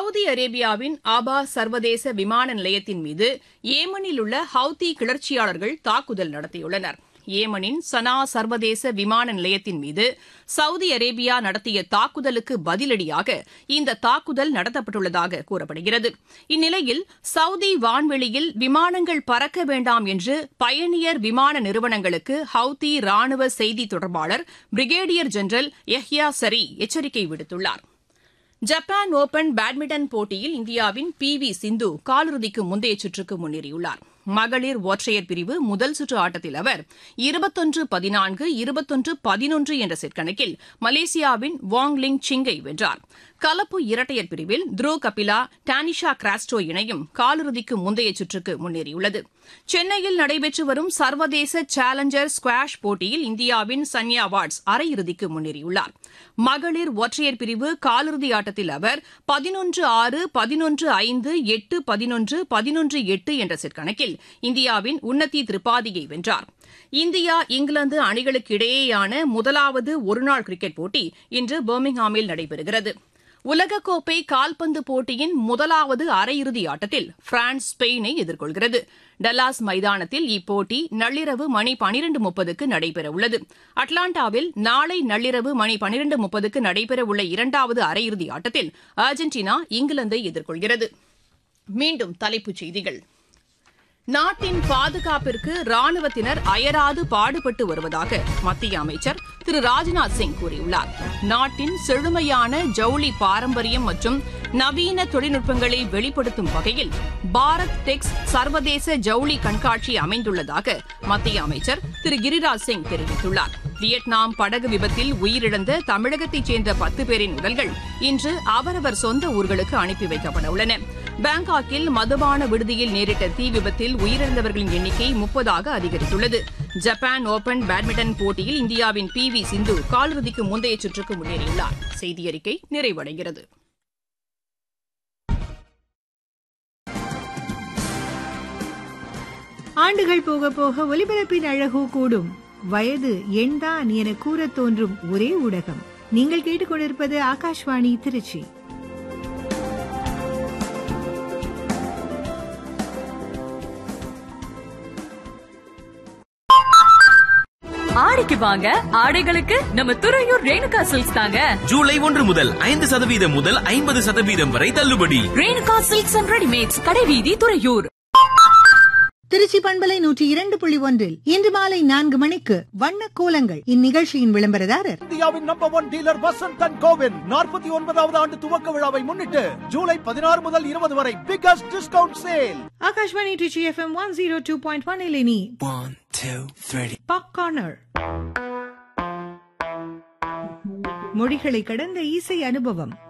Saudi அரேபியாவின் ஆபா சர்வதேச விமான நிலையத்தின் மீது ஏமனில் உள்ள ஹவுதி கிளர்ச்சியாளர்கள் தாக்குதல் நடத்தியுள்ளனர் ஏமனின் சனா சர்வதேச விமான நிலையத்தின் மீது சவுதி அரேபியா நடத்திய தாக்குதலுக்கு பதிலடியாக இந்த தாக்குதல் நடத்தப்பட்டுள்ளதாக கூறப்படுகிறது இந்நிலையில் சவுதி வான்வெளியில் விமானங்கள் பறக்க வேண்டாம் என்று பயணியர் விமான நிறுவனங்களுக்கு ஹவுதி ராணுவ செய்தி தொடர்பாளர் பிரிகேடியர் ஜெனரல் யஹ்யா சரி எச்சரிக்கை விடுத்துள்ளார் ஜப்பான் ஓபன் பேட்மிண்டன் போட்டியில் இந்தியாவின் பி வி சிந்து காலிறுதிக்கு முந்தைய சுற்றுக்கு முன்னேறியுள்ளார் மகளிர் ஒற்றையர் பிரிவு முதல் சுற்று ஆட்டத்தில் அவர் இருபத்தொன்று பதினான்கு இருபத்தொன்று பதினொன்று என்ற செட் கணக்கில் மலேசியாவின் வாங் லிங் சிங்கை வென்றார் கலப்பு இரட்டையர் பிரிவில் த்ரோ கபிலா டானிஷா கிராஸ்டோ இணையும் காலிறுதிக்கு முந்தைய சுற்றுக்கு முன்னேறியுள்ளது சென்னையில் நடைபெற்று வரும் சர்வதேச சேலஞ்சர் ஸ்குவாஷ் போட்டியில் இந்தியாவின் சன்யா வாட்ஸ் அரையிறுதிக்கு முன்னேறியுள்ளார் மகளிர் ஒற்றையர் பிரிவு காலிறுதி ஆட்டத்தில் அவர் பதினொன்று ஆறு பதினொன்று ஐந்து எட்டு பதினொன்று பதினொன்று எட்டு என்ற செட் கணக்கில் இந்தியாவின் உன்னதி திரிபாதியை வென்றார் இந்தியா இங்கிலாந்து அணிகளுக்கு இடையேயான முதலாவது ஒருநாள் கிரிக்கெட் போட்டி இன்று பர்மிங்ஹாமில் நடைபெறுகிறது உலகக்கோப்பை கால்பந்து போட்டியின் முதலாவது அரையிறுதி ஆட்டத்தில் பிரான்ஸ் ஸ்பெயினை எதிர்கொள்கிறது டல்லாஸ் மைதானத்தில் இப்போட்டி நள்ளிரவு மணி பனிரண்டு முப்பதுக்கு நடைபெறவுள்ளது அட்லாண்டாவில் நாளை நள்ளிரவு மணி பனிரண்டு முப்பதுக்கு நடைபெறவுள்ள இரண்டாவது அரையிறுதி ஆட்டத்தில் அர்ஜென்டினா இங்கிலாந்தை எதிர்கொள்கிறது மீண்டும் தலைப்புச் செய்திகள் நாட்டின் பாதுகாப்பிற்கு ராணுவத்தினர் அயராது பாடுபட்டு வருவதாக மத்திய அமைச்சர் திரு ராஜ்நாத் சிங் கூறியுள்ளார் நாட்டின் செழுமையான ஜவுளி பாரம்பரியம் மற்றும் நவீன தொழில்நுட்பங்களை வெளிப்படுத்தும் வகையில் பாரத் டெக்ஸ் சர்வதேச ஜவுளி கண்காட்சி அமைந்துள்ளதாக மத்திய அமைச்சர் திரு கிரிராஜ் சிங் தெரிவித்துள்ளார் வியட்நாம் படகு விபத்தில் உயிரிழந்த தமிழகத்தைச் சேர்ந்த பத்து பேரின் உடல்கள் இன்று அவரவர் சொந்த ஊர்களுக்கு அனுப்பி வைக்கப்பட உள்ளன பாங்காக்கில் மதுபான விடுதியில் நேரிட்ட தீ விபத்தில் உயிரிழந்தவர்களின் எண்ணிக்கை முப்பதாக அதிகரித்துள்ளது ஜப்பான் ஓபன் பேட்மிண்டன் போட்டியில் இந்தியாவின் பி வி சிந்து காலிறுதிக்கு முந்தைய சுற்றுக்கு முன்னேறியுள்ளார் செய்தியறிக்கை நிறைவடைகிறது ஆண்டுகள் போக போக ஒலிபரப்பின் அழகு கூடும் வயது எண்தான் என கூறத் தோன்றும் ஒரே ஊடகம் நீங்கள் கேட்டுக்கொண்டிருப்பது ஆகாஷ்வாணி திருச்சி ஆடிக்கு வாங்க ஆடைகளுக்கு நம்ம துறையூர் ரேணுகா சில்க்ஸ் தாங்க ஜூலை ஒன்று முதல் ஐந்து சதவீதம் முதல் ஐம்பது சதவீதம் வரை தள்ளுபடி ரேணுகா சில்க்ஸ் அண்ட் ரெடிமேட்ஸ் கடைவீதி துறையூர் திருச்சி பண்பலை நூற்றி இரண்டு புள்ளி ஒன்றில் இன்று மாலை நான்கு மணிக்கு வண்ண கோலங்கள் இந்நிகழ்ச்சியின் விளம்பரதாரர் இந்தியாவின் number one dealer Vasanth and கோவின் நாற்பத்தி ஒன்பதாவது ஆண்டு துவக்க விழாவை முன்னிட்டு ஜூலை பதினாறு முதல் இருபது வரை biggest discount sale Akashvani Trichy FM one zero two point one இலினி One, two, three. Pop corner மொழிகளை கடந்த இசை அனுபவம்